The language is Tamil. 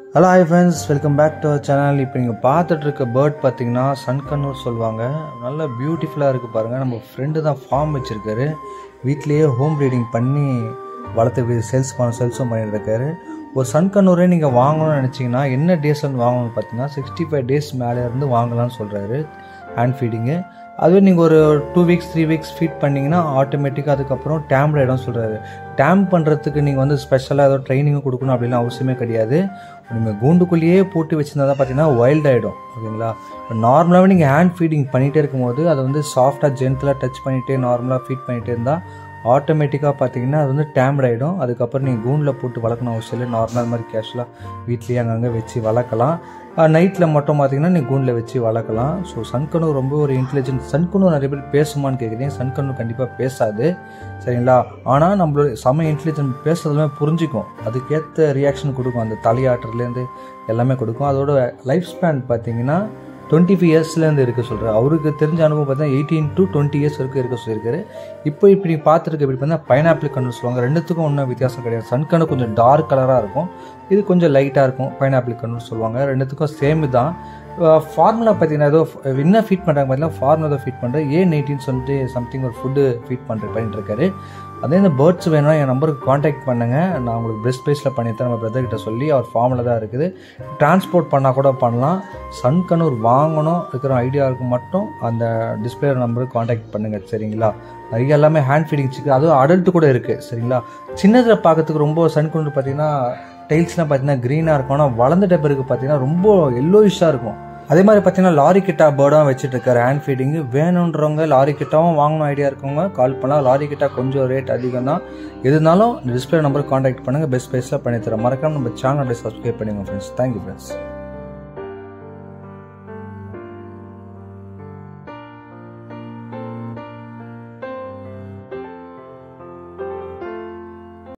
hello hi friends welcome back to our channel இப்போ நீங்கள் பார்த்துட்டு இருக்க பேர்ட் பார்த்தீங்கன்னா சன்கன்னூர் சொல்லுவாங்க நல்லா பியூட்டிஃபுல்லாக இருக்குது பாருங்கள் நம்ம ஃப்ரெண்டு தான் ஃபார்ம் வச்சுருக்காரு வீட்லேயே ஹோம் ப்ரீடிங் பண்ணி வளர்த்து சேல்ஸ் பண்ண சேல்ஸும் பண்ணிட்டு இருக்காரு ஒரு சன்கன்னூரே நீங்கள் வாங்கணும்னு நினச்சிங்கன்னா என்ன டேஸ் வந்து வாங்கணும்னு பார்த்தீங்கன்னா சிக்ஸ்டி ஃபைவ் டேஸ் மேலே இருந்து வாங்கலாம்னு சொல்கிறாரு ஹேண்ட் ஃபீடிங்கு அதுவே நீங்கள் ஒரு two weeks three weeks feed பண்ணிங்கன்னா ஆட்டோமேட்டிக்காக அதுக்கப்புறம் டேம்ட் ஆகிடும் சொல்கிறாரு டேம் பண்ணுறதுக்கு நீங்கள் வந்து ஸ்பெஷலாக ஏதோ ட்ரைனிங்கும் கொடுக்கணும் அப்படின்னு அவசியமே கிடையாது நீங்கள் கூண்டுக்குள்ளேயே போட்டு வச்சுருந்தா தான் பார்த்தீங்கன்னா வைல்ட் ஆகிடும் ஓகேங்களா இப்போ நார்மலாகவே நீங்கள் ஹேண்ட் ஃபீடிங் பண்ணிகிட்டே இருக்கும்போது அதை வந்து சாஃப்டாக ஜென்டலாக டச் பண்ணிகிட்டே நார்மலாக ஃபீட் பண்ணிகிட்டே இருந்தால் ஆட்டோமேட்டிக்காக பார்த்தீங்கன்னா அது வந்து டேம்ட் ஆகிடும் அதுக்கப்புறம் நீங்கள் கூண்டில் போட்டு வளர்க்கணும் அவசியம் இல்லை நார்மல் மாதிரி கேஷுவலாக வீட்லேயே அங்கங்கே வச்சு வளர்க்கலாம் நைட்டில் மட்டும் பார்த்தீங்கன்னா நீ கூண்டில் வச்சு வளர்க்கலாம் ஸோ சன்கனு ரொம்ப ஒரு இன்டெலிஜென்ட் சன்கனு நிறைய பேர் பேசுமான்னு கேட்குறீங்க சன்கனு கண்டிப்பாக பேசாது சரிங்களா ஆனால் நம்மளோட செம இன்டெலிஜென்ட் பேசுறதுமே புரிஞ்சிக்கும் அதுக்கேற்ற ரியாக்ஷன் கொடுக்கும் அந்த தலையாட்டுறதுலேருந்து எல்லாமே கொடுக்கும் அதோட லைஃப் ஸ்பேன் பார்த்தீங்கன்னா டுவெண்ட்டி ஃபைவ் இயர்ஸ்லேருந்து இருக்க சொல்கிறார் அவருக்கு தெரிஞ்ச அனுபவம் பார்த்தீங்கன்னா எயிட்டீன் டு டுவெண்ட்டி இயர்ஸ் வரைக்கும் இருக்க சொல்லியிருக்காரு இப்போ இப்படி பார்த்துருக்கு இப்படி பார்த்தா பைனாப்பிள் கண்ணு சொல்லுவாங்க ரெண்டுத்துக்கும் ஒன்றும் வித்தியாசம் கிடையாது சன் கண்ணு கொஞ்சம் டார்க் கலராக இருக்கும் இது கொஞ்சம் லைட்டாக இருக்கும் பைனாப்பிள் கண்ணு சொல்லுவாங்க ரெண்டுத்துக்கும் சேம் தான் ஃபார்முலா பார்த்தீங்கன்னா ஏதோ என்ன ஃபீட் பண்ணுறாங்க பார்த்தீங்கன்னா ஃபார்முலா தான் ஃபீட் பண்ணுறேன் ஏ நைட்டின்னு சொல்லிட்டு சம்திங் ஒரு ஃபுட்டு ஃபீட் பண்ணுற பண்ணிட்டு இருக்காரு அதே இந்த பேர்ட்ஸ் வேணும்னா என் நம்பருக்கு காண்டாக்ட் பண்ணுங்கள் நான் உங்களுக்கு பெஸ்ட் ப்ரைஸில் பண்ணித்தரேன் நம்ம பிரதர் கிட்ட சொல்லி அவர் ஃபார்மில் தான் இருக்குது டிரான்ஸ்போர்ட் பண்ணால் கூட பண்ணலாம் சன் கண்ணூர் வாங்கணும் இருக்கிற ஐடியாவுக்கு மட்டும் அந்த டிஸ்பிளே நம்பருக்கு காண்டாக்ட் பண்ணுங்கள் சரிங்களா நிறைய எல்லாமே ஹேண்ட் ஃபீடிங் சிக்கு அதுவும் அடல்ட்டு கூட இருக்குது சரிங்களா சின்னதில் பார்க்கறதுக்கு ரொம்ப சன் கண்ணூர் பார்த்தீங்கன்னா டைல்ஸ்லாம் பார்த்தீங்கன்னா க்ரீனாக இருக்கும் ஆனால் வளர்ந்துட்ட பிறகு பார்த்தீங்கன்னா ரொம்ப எல்லோயிஷாக இருக்கும் அதே மாதிரி பார்த்தீங்கன்னா லாரி கிட்டா பேர்டாக வச்சுட்டு இருக்காரு ஹேண்ட் ஃபீடிங்கு வேணுன்றவங்க லாரி கிட்டாவும் வாங்கணும் ஐடியா இருக்கவங்க கால் பண்ணலாம் லாரி கிட்டா கொஞ்சம் ரேட் அதிகம் தான் எதுனாலும் டிஸ்பிளே நம்பருக்கு காண்டாக்ட் பண்ணுங்கள் பெஸ்ட் ப்ரைஸில் பண்ணி தரேன் மறக்காம நம்ம சேனல் அப்படியே சப்ஸ்கிரைப் பண்ணுங்க ஃப்ரெண்ட்ஸ் தேங்க்யூ ஃப்ரெண்ட்ஸ்